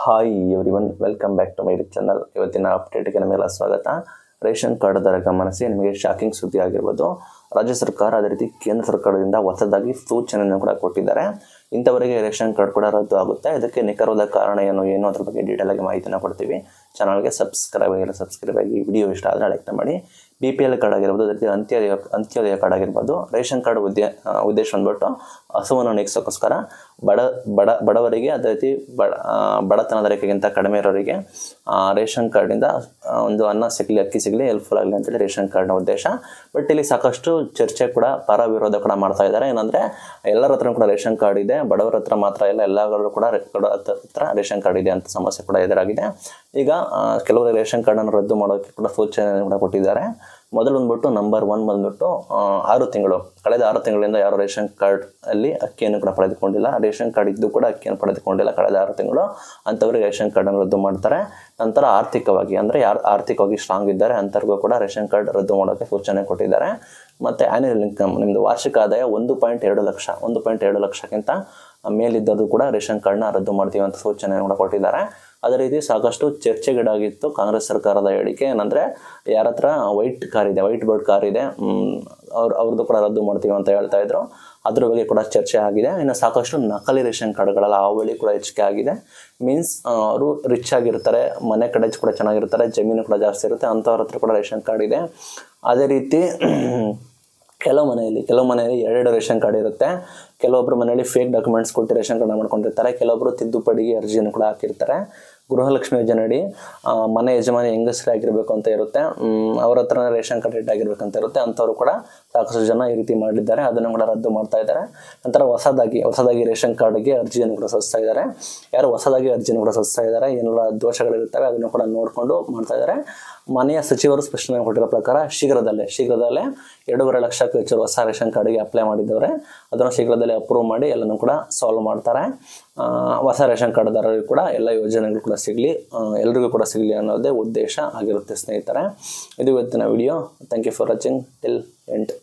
hi everyone welcome back to my channel ಇವತ್ತಿನ ಅಪ್ಡೇಟ್ಗೆ ನಿಮಗೆಲ್ಲ ಸ್ವಾಗತ ರೇಷನ್ ಕಾರ್ಡ್ ದರ ಗಮನಿಸಿ ನಿಮಗೆ ಶಾಕಿಂಗ್ ಸುದ್ದಿ ಆಗಿರ್ಬೋದು ರಾಜ್ಯ ಸರ್ಕಾರ ಅದೇ ರೀತಿ ಕೇಂದ್ರ ಸರ್ಕಾರದಿಂದ ಹೊಸದಾಗಿ ಸೂಚನೆಯನ್ನು ಕೂಡ ಕೊಟ್ಟಿದ್ದಾರೆ ಇಂಥವರಿಗೆ ರೇಷನ್ ಕಾರ್ಡ್ ಕೂಡ ರದ್ದು ಆಗುತ್ತೆ ಇದಕ್ಕೆ ನಿಖರವಾದ ಕಾರಣ ಏನು ಏನು ಅದ್ರ ಬಗ್ಗೆ ಡೀಟೇಲ್ ಆಗಿ ಮಾಹಿತಿನ ಕೊಡ್ತೀವಿ ಚಾನಲ್ಗೆ ಸಬ್ಸ್ಕ್ರೈಬ್ ಆಗಿಲ್ಲ ಸಬ್ಸ್ಕ್ರೈಬ್ ಆಗಿ ವಿಡಿಯೋ ಇಷ್ಟ ಆದರೆ ಲೈಕ್ ಮಾಡಿ ಬಿ ಪಿ ಎಲ್ ಕಾರ್ಡ್ ಆಗಿರ್ಬೋದು ಅದೇ ರೀತಿ ಅಂತ್ಯೋದಯ ಅಂತ್ಯೋದಯ ಕಾರ್ಡ್ ಆಗಿರ್ಬೋದು ರೇಷನ್ ಕಾರ್ಡ್ ಉದ್ಯ ಆ, ಉದ್ದೇಶ ಬಂದ್ಬಿಟ್ಟು ಹಸುವನ್ನು ನೀಗಿಸೋಕ್ಕೋಸ್ಕರ ಬಡ ಬಡ ಬಡವರಿಗೆ ಅದೇ ರೀತಿ ಬಡ ಆ, ಬಡತನದ ರೇಖೆಗಿಂತ ಕಡಿಮೆ ಇರೋರಿಗೆ ಆ, ರೇಷನ್ ಕಾರ್ಡಿಂದ ಆ, ಒಂದು ಅನ್ನ ಸಿಗಲಿ ಅಕ್ಕಿ ಸಿಗಲಿ ಹೆಲ್ಪ್ಫುಲ್ ಆಗಲಿ ಅಂತೇಳಿ ರೇಷನ್ ಕಾರ್ಡ್ನ ಉದ್ದೇಶ ಬಟ್ ಇಲ್ಲಿ ಸಾಕಷ್ಟು ಚರ್ಚೆ ಕೂಡ ಪರ ವಿರೋಧ ಕೂಡ ಮಾಡ್ತಾ ಇದ್ದಾರೆ ಏನಂದರೆ ಎಲ್ಲರ ಹತ್ರ ಕೂಡ ರೇಷನ್ ಕಾರ್ಡ್ ಇದೆ ಬಡವರ ಹತ್ರ ಮಾತ್ರ ಇಲ್ಲ ಎಲ್ಲರೂ ಕೂಡ ರೇ- ಕೂಡ ಹತ್ರ ಹತ್ರ ರೇಷನ್ ಕಾರ್ಡ್ ಇದೆ ಅಂತ ಸಮಸ್ಯೆ ಕೂಡ ಎದುರಾಗಿದೆ ಈಗ ಆ, ಕೆಲವರು ರೇಷನ್ ಕಾರ್ಡನ್ನು ರದ್ದು ಮಾಡೋಕ್ಕೆ ಕೂಡ ಸೂಚನೆ ಕೂಡ ಕೊಟ್ಟಿದ್ದಾರೆ ಮೊದಲು ಬಂದ್ಬಿಟ್ಟು ನಂಬರ್ ಒನ್ ಬಂದ್ಬಿಟ್ಟು ಆ, ಆರು ತಿಂಗಳು ಕಳೆದ ಆರು ತಿಂಗಳಿಂದ ಯಾರು ರೇಷನ್ ಕಾರ್ಡ್ ಅಲ್ಲಿ ಅಕ್ಕಿಯನ್ನು ಕೂಡ ಪಡೆದುಕೊಂಡಿಲ್ಲ ರೇಷನ್ ಕಾರ್ಡ್ ಇದ್ದು ಕೂಡ ಅಕ್ಕಿಯನ್ನು ಪಡೆದುಕೊಂಡಿಲ್ಲ ಕಳೆದ ಆರು ತಿಂಗಳು ಅಂಥವ್ರಿಗೆ ರೇಷನ್ ಕಾರ್ಡನ್ನು ರದ್ದು ಮಾಡ್ತಾರೆ ನಂತರ ಆರ್ಥಿಕವಾಗಿ ಅಂದರೆ ಯಾರು ಆರ್ಥಿಕವಾಗಿ ಸ್ಟ್ರಾಂಗ್ ಇದ್ದಾರೆ ಅಂಥವ್ರಿಗೂ ಕೂಡ ರೇಷನ್ ಕಾರ್ಡ್ ರದ್ದು ಮಾಡೋಕ್ಕೆ ಸೂಚನೆ ಕೊಟ್ಟಿದ್ದಾರೆ ಮತ್ತು ಆ್ಯನ್ಯಲ್ ಇನ್ಕಮ್ ನಿಮ್ಮದು ವಾರ್ಷಿಕ ಆದಾಯ ಒಂದು ಪಾಯಿಂಟ್ ಎರಡು ಲಕ್ಷ ಒಂದು ಪಾಯಿಂಟ್ ಎರಡು ಲಕ್ಷಕ್ಕಿಂತ ಮೇಲಿದ್ದದ್ದು ಕೂಡ ರೇಷನ್ ಕಾರ್ಡ್ನ ರದ್ದು ಮಾಡ್ತೀವಿ ಅಂತ ಸೂಚನೆ ಕೂಡ ಕೊಟ್ಟಿದ್ದಾರೆ ಅದೇ ರೀತಿ ಸಾಕಷ್ಟು ಚರ್ಚೆಗೀಡಾಗಿತ್ತು ಕಾಂಗ್ರೆಸ್ ಸರ್ಕಾರದ ಹೇಳಿಕೆ ಏನಂದರೆ ಯಾರ ಹತ್ರ ವೈಟ್ ಕಾರ್ ಇದೆ ವೈಟ್ ಬೋರ್ಡ್ ಕಾರ್ ಇದೆ ಮ್, ಅವ್ರು ಅವ್ರದ್ದು ಕೂಡ ರದ್ದು ಮಾಡ್ತೀವಿ ಅಂತ ಹೇಳ್ತಾ ಇದ್ರು ಅದ್ರ ಬಗ್ಗೆ ಕೂಡ ಚರ್ಚೆ ಆಗಿದೆ ಇನ್ನು ಸಾಕಷ್ಟು ನಕಲಿ ರೇಷನ್ ಕಾರ್ಡ್ಗಳ ಹಾವಳಿ ಕೂಡ ಹೆಚ್ಚಿಗೆ ಆಗಿದೆ ಮೀನ್ಸ್ ಅವರು ರಿಚ್ ಆಗಿರ್ತಾರೆ ಮನೆ ಕಡೆ ಕೂಡ ಚೆನ್ನಾಗಿರ್ತಾರೆ ಜಮೀನು ಕೂಡ ಜಾಸ್ತಿ ಇರುತ್ತೆ ಅಂಥವ್ರ ಹತ್ರ ಕೂಡ ರೇಷನ್ ಕಾರ್ಡ್ ಇದೆ ಅದೇ ರೀತಿ ಕೆಲವು ಮನೆಯಲ್ಲಿ ಕೆಲವು ಮನೆಯಲ್ಲಿ ಎರಡು ರೇಷನ್ ಕಾರ್ಡ್ ಇರುತ್ತೆ ಕೆಲವೊಬ್ಬರು ಮನೆಯಲ್ಲಿ ಫೇಕ್ ಡಾಕ್ಯುಮೆಂಟ್ಸ್ ಕೊಟ್ಟು ರೇಷನ್ ಕಾರ್ಡ್ ಮಾಡ್ಕೊಂಡಿರ್ತಾರೆ ಕೆಲವೊಬ್ಬರು ತಿದ್ದುಪಡಿಗೆ ಅರ್ಜಿಯನ್ನು ಕೂಡ ಹಾಕಿರ್ತಾರೆ ಗೃಹಲಕ್ಷ್ಮಿ ಯೋಜನೆಯಡಿ ಆ, ಮನೆ ಯಜಮಾನಿ ಹೆಂಗಸರೇ ಆಗಿರಬೇಕು ಅಂತ ಇರುತ್ತೆ ಮ್, ಅವ್ರ ಹತ್ರ ರೇಷನ್ ಕಾರ್ಡ್ ರೇಟ್ ಆಗಿರ್ಬೇಕಂತ ಇರುತ್ತೆ ಅಂಥವ್ರು ಕೂಡ ಸಾಕಷ್ಟು ಜನ ಈ ರೀತಿ ಮಾಡಿದ್ದಾರೆ ಅದನ್ನು ಕೂಡ ರದ್ದು ಮಾಡ್ತಾ ಇದ್ದಾರೆ ನಂತರ ಹೊಸದಾಗಿ ಹೊಸದಾಗಿ ರೇಷನ್ ಕಾರ್ಡ್ಗೆ ಅರ್ಜಿಯನ್ನು ಕೂಡ ಸಲ್ಲಿಸ್ತಾ ಇದ್ದಾರೆ ಯಾರು ಹೊಸದಾಗಿ ಅರ್ಜಿಯನ್ನು ಕೂಡ ಸಲ್ಲಿಸ್ತಾ ಇದ್ದಾರೆ ಏನೆಲ್ಲ ದೋಷಗಳಿರ್ತವೆ ಅದನ್ನು ಕೂಡ ನೋಡಿಕೊಂಡು ಮಾಡ್ತಾ ಇದ್ದಾರೆ ಮನೆಯ ಸಚಿವರು ಸ್ಪಷ್ಟನೆ ಕೊಟ್ಟಿರೋ ಪ್ರಕಾರ ಶೀಘ್ರದಲ್ಲೇ ಶೀಘ್ರದಲ್ಲೇ ಎರಡೂವರೆ ಲಕ್ಷಕ್ಕೂ ಹೆಚ್ಚು ಹೊಸ ರೇಷನ್ ಕಾರ್ಡ್ಗೆ ಅಪ್ಲೈ ಮಾಡಿದ್ದವ್ರೆ ಅದನ್ನು ಶೀಘ್ರದಲ್ಲೇ ಅಪ್ರೂವ್ ಮಾಡಿ ಎಲ್ಲನೂ ಕೂಡ ಸಾಲ್ವ್ ಮಾಡ್ತಾರೆ ಆ, ಹೊಸ ರೇಷನ್ ಕಾರ್ಡ್ದಾರರಿಗೂ ಕೂಡ ಎಲ್ಲ ಯೋಜನೆಗಳು ಕೂಡ ಸಿಗಲಿ ಎಲ್ರಿಗೂ ಕೂಡ ಸಿಗಲಿ ಅನ್ನೋದೇ ಉದ್ದೇಶ ಆಗಿರುತ್ತೆ ಸ್ನೇಹಿತರೆ ಇದು ಇವತ್ತಿನ video thank you for watching till ಎಂಟ್